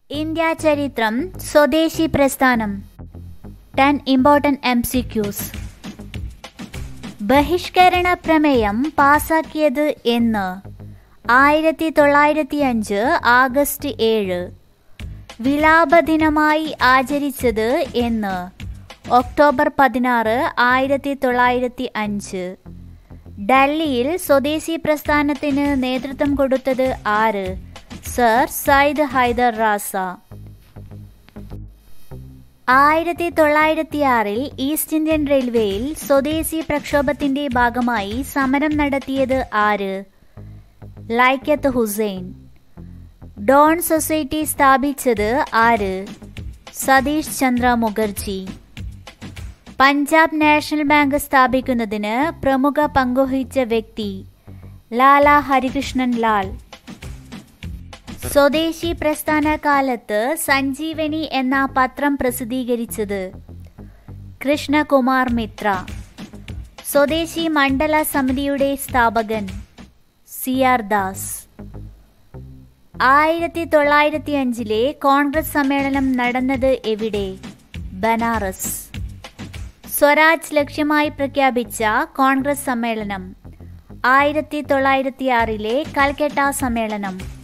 India ചരിത്രം സ്വദേശി പ്രസ്ഥാനം ten important M C Qs ബഹിഷ്കരണ പ്രമേയം പാസാക്കിയത് എന്ന് ആയിരത്തി തൊള്ളായിരത്തി അഞ്ച് ആഗസ്റ്റ് ഏഴ് വിലാപദിനമായി ആചരിച്ചത് എന്ന് ഒക്ടോബർ പതിനാറ് ആയിരത്തി തൊള്ളായിരത്തി അഞ്ച് ഡൽഹിയിൽ സ്വദേശി പ്രസ്ഥാനത്തിന് നേതൃത്വം കൊടുത്തത് ആര് സർ സയ്യിദ് ഹൈദർ റാസ ആയിരത്തി തൊള്ളായിരത്തി ആറിൽ ഈസ്റ്റ് ഇന്ത്യൻ റെയിൽവേയിൽ സ്വദേശി പ്രക്ഷോഭത്തിന്റെ ഭാഗമായി സമരം നടത്തിയത് ആര് ലൈക്കത്ത് ഹുസൈൻ ഡോൺ സൊസൈറ്റി സ്ഥാപിച്ചത് ആര് സതീഷ് ചന്ദ്ര മുഖർജി പഞ്ചാബ് നാഷണൽ ബാങ്ക് സ്ഥാപിക്കുന്നതിന് പ്രമുഖ പങ്കുവഹിച്ച വ്യക്തി ലാല ഹരികൃഷ്ണൻ ലാൽ സ്വദേശി പ്രസ്ഥാന കാലത്ത് സഞ്ജീവനി എന്ന പത്രം പ്രസിദ്ധീകരിച്ചത് കൃഷ്ണകുമാർ മിത്ര സ്വദേശി മണ്ഡല സമിതിയുടെ സ്ഥാപകൻ സി ആർ ദാസ് ആയിരത്തി തൊള്ളായിരത്തി അഞ്ചിലെ കോൺഗ്രസ് സമ്മേളനം നടന്നത് എവിടെ ബനാറസ് സ്വരാജ് ലക്ഷ്യമായി പ്രഖ്യാപിച്ച കോൺഗ്രസ് സമ്മേളനം ആയിരത്തി തൊള്ളായിരത്തി ആറിലെ കൽക്കട്ട സമ്മേളനം